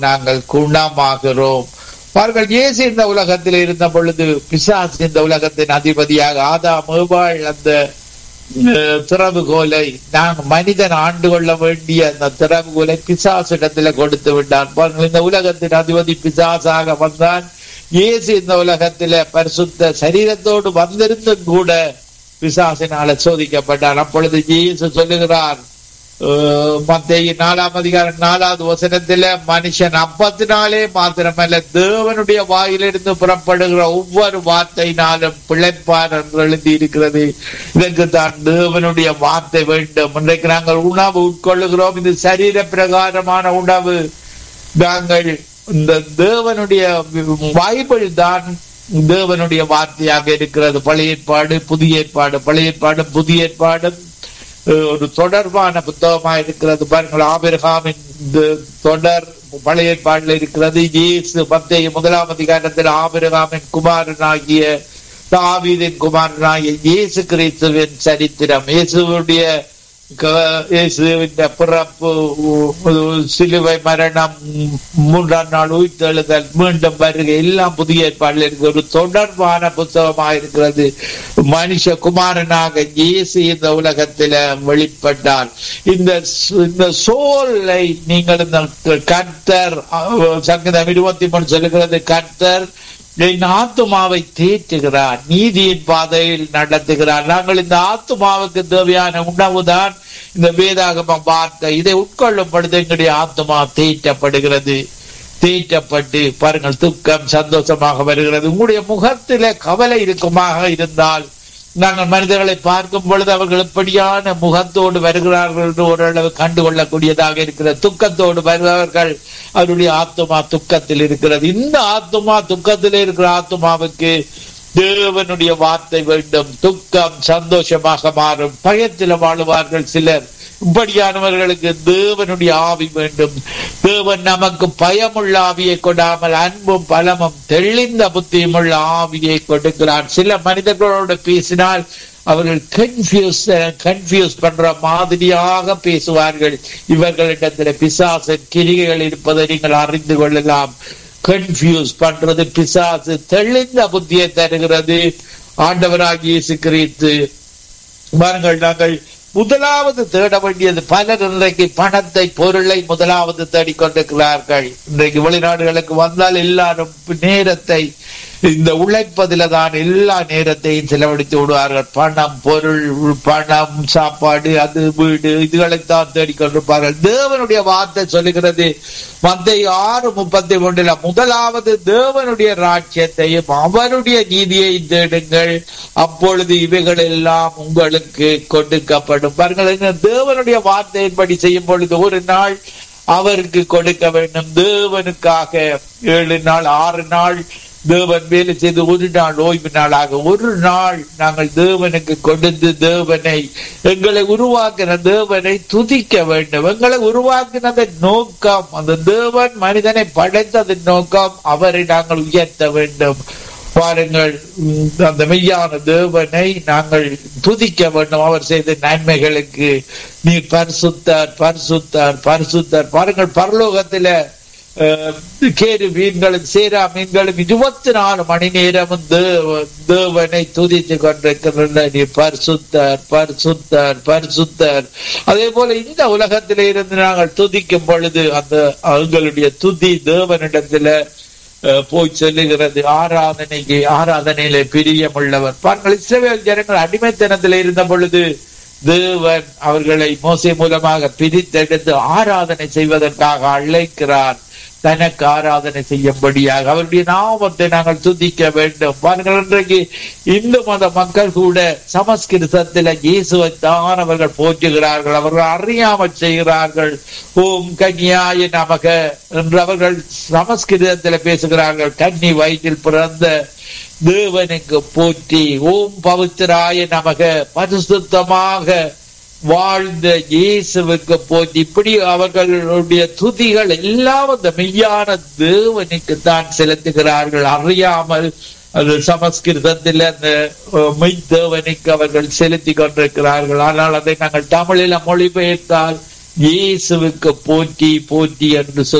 நாங்கள் குணமாகிறோம் பாருங்கள் இயேசு இந்த உலகத்தில் இருந்த பொழுது பிசாசு இந்த உலகத்தின் அதிபதியாக ஆதாம் ஏவாள் அந்த அஹ், திறவுகோலை நாங்கள் மனிதன் ஆண்டு கொள்ள வேண்டிய அந்த திறவுகோலை பிசாசிடத்துல கொடுத்து விட்டான் பாருங்கள் இந்த உலகத்தின் அதிபதி பிசாசாக வந்தான் இயேசு இந்த உலகத்தில பரிசுத்த சரீரத்தோடு வந்திருந்தும் கூட பிசாசினால சோதிக்கப்பட்டார் அப்பொழுது இயேசு சொல்லுகிறார் அஹ், மத்தேயு நாலாம் அதிகாரம் நாலாவது வசனத்தில மனுஷன் அப்பத்தினாலே மாத்திரமல்ல தேவனுடைய வாயிலிருந்து புறப்படுகிற ஒவ்வொரு வார்த்தையினாலும் பிழைப்பார் என்று எழுதி இருக்கிறது இதற்கு தான் தேவனுடைய வார்த்தை வேண்டும் இன்றைக்கு நாங்கள் உணவு உட்கொள்ளுகிறோம் இது சரீர பிரகாரமான உணவு நாங்கள் இந்த தேவனுடைய பைபிள் தான் தேவனுடைய வார்த்தையாக இருக்கிறது பழைய ஏற்பாடு புதிய ஏற்பாடு பழைய ஏற்பாடு புதிய ஏற்பாடு அஹ், ஒரு தொடர்பான புத்தகமா இருக்கிறது பாருங்கள் ஆபிரகாமின் இந்த தொடர் பழைய ஏற்பாடுல இருக்கிறது இயேசு மத்திய முதலாம் அதிகாரத்தில் ஆபிரகாமின் குமாரனாகிய தாவீதின் குமாரனாகிய இயேசு கிறிஸ்துவின் சரித்திரம் இயேசுடைய க- இயேசுவின் பிறப்பு உ- சிலுவை மரணம் மூன்றாம் நாள் உயிர்த்தெழுதல் மீண்டும் வருகை எல்லாம் புதிய ஏற்பாடுல இருக்கு ஒரு தொடர்பான புத்தகமாக இருக்கிறது மனுஷ குமாரனாக இயேசு இந்த உலகத்தில வெளிப்பட்டார் இந்த ச- இந்த சோலை நீங்கள் இந்த கர்த்தர் அஹ், சங்கீதம் இருபத்தி மூணு சொல்லுகிறது கர்த்தர் என் ஆத்துமாவை தேற்றுகிறார் நீதியின் பாதையில் நடத்துகிறார் நாங்கள் இந்த ஆத்துமாவுக்கு தேவையான உணவுதான் இந்த வேதாகம வார்த்தை இதை உட்கொள்ளும் பொழுது எங்களுடைய ஆத்துமா தேற்றப்படுகிறது தேற்றப்பட்டு பாருங்கள் துக்கம் சந்தோஷமாக வருகிறது உங்களுடைய முகத்தில கவலை இருக்குமாக இருந்தால் நாங்கள் மனிதர்களை பார்க்கும் பொழுது அவர்கள் எப்படியான முகத்தோடு வருகிறார்கள் என்று ஓரளவு கண்டுகொள்ளக்கூடியதாக இருக்கிறது துக்கத்தோடு வருபவர்கள் அவருடைய ஆத்துமா துக்கத்தில் இருக்கிறது இந்த ஆத்துமா துக்கத்தில் இருக்கிற ஆத்துமாவுக்கு தேவனுடைய வார்த்தை வேண்டும் துக்கம் சந்தோஷமாக மாறும் பயத்தில் வாழுவார்கள் சிலர் இப்படியானவர்களுக்கு தேவனுடைய ஆவி வேண்டும் தேவன் நமக்கு பயமுள்ள ஆவியை கொடாமல் அன்பும் பலமும் தெளிந்த புத்தியும் உள்ள ஆவியை கொடுக்கிறார் சில மனிதர்களோடு பேசினால் அவர்கள் கன்ஃபியூஸ் கன்ஃபியூஸ் பண்ற மாதிரியாக பேசுவார்கள் இவர்களிடத்தில் பிசாசின் கிரிகைகள் இருப்பதை நீங்கள் அறிந்து கொள்ளலாம் கன்ஃபியூஸ் பண்றது பிசாசு தெளிந்த புத்தியை தருகிறது ஆண்டவராகிய இயேசு கிறிஸ்து பாருங்கள் நாங்கள் முதலாவது தேட வேண்டியது பலர் இன்றைக்கு பணத்தை பொருளை முதலாவது தேடிக்கொண்டிருக்கிறார்கள் இன்றைக்கு வெளிநாடுகளுக்கு வந்தால் எல்லாரும் நேரத்தை இந்த உழைப்பதில தான் எல்லா நேரத்தையும் செலவழித்து விடுவார்கள் பணம் பொருள் பணம் சாப்பாடு அது வீடு இதுகளைத்தான் தேடிக்கொண்டிருப்பார்கள் தேவனுடைய வார்த்தை சொல்லுகிறது மத்திய ஆறு முப்பத்தி ஒன்றுல முதலாவது தேவனுடைய ராஜ்யத்தையும் அவருடைய நீதியை தேடுங்கள் அப்பொழுது இவைகள் எல்லாம் உங்களுக்கு கொடுக்கப்படும் பாருங்கள் இந்த தேவனுடைய வார்த்தையின்படி செய்யும் பொழுது ஒரு நாள் அவருக்கு கொடுக்க வேண்டும் தேவனுக்காக ஏழு நாள் ஆறு நாள் தேவன் வேலை செய்து ஒரு நாள் ஓய்வு நாளாக ஒரு நாள் நாங்கள் தேவனுக்கு கொடுத்து தேவனை எங்களை உருவாக்கின தேவனை துதிக்க வேண்டும் எங்களை உருவாக்கினதன் நோக்கம் அந்த தேவன் மனிதனை படைத்ததன் நோக்கம் அவரை நாங்கள் உயர்த்த வேண்டும் பாருங்கள் உம், அந்த மெய்யான தேவனை நாங்கள் துதிக்க வேண்டும் அவர் செய்த நன்மைகளுக்கு நீ பரிசுத்தார் பரிசுத்தார் பரிசுத்தார் பாருங்கள் பரலோகத்தில அஹ், கேரு மீன்களும் சேரா மீன்களும் இருபத்தி நாலு மணி நேரமும் தேவ- தேவனை துதித்து கொண்டிருக்கின்றன நீ பரிசுத்தார் பரிசுத்தார் பரிசுத்தார் அதே போல இந்த உலகத்திலே இருந்து நாங்கள் துதிக்கும் பொழுது அந்த எங்களுடைய துதி தேவனிடத்துல அஹ், போய் சொல்லுகிறது ஆராதனைக்கு ஆராதனையில பிரியமுள்ளவர் பாருங்கள் இஸ்ரவேல் ஜனங்கள் அடிமைத்தனத்தில் இருந்த பொழுது தேவன் அவர்களை மோசை மூலமாக பிரித்தெடுத்து ஆராதனை செய்வதற்காக அழைக்கிறார் தனக்கு ஆராதனை செய்யும்படியாக அவருடைய நாமத்தை நாங்கள் துதிக்க வேண்டும் பாருங்கள் இன்றைக்கு இந்து மத மக்கள் கூட சமஸ்கிருதத்தில் இயேசுவை தான் அவர்கள் போற்றுகிறார்கள் அவர்கள் அறியாமல் செய்கிறார்கள் ஓம் கன்னியாய நமக என்று அவர்கள் சமஸ்கிருதத்தில் பேசுகிறார்கள் கன்னி வயிற்றில் பிறந்த தேவனுக்கு போற்றி ஓம் பவித்திராய நமக பரிசுத்தமாக வாழ்ந்த இயேசுவுக்கு போற்றி இப்படி அவர்களுடைய துதிகள் எல்லாம் அந்த மெய்யான தேவனுக்கு தான் செலுத்துகிறார்கள் அறியாமல் அது சமஸ்கிருதத்தில் அந்த அஹ், மெய் தேவனுக்கு அவர்கள் செலுத்தி கொண்டிருக்கிறார்கள் ஆனால் அதை நாங்கள் தமிழில மொழிபெயர்த்தால் இயேசுவுக்கு போற்றி போற்றி என்று சொல்லி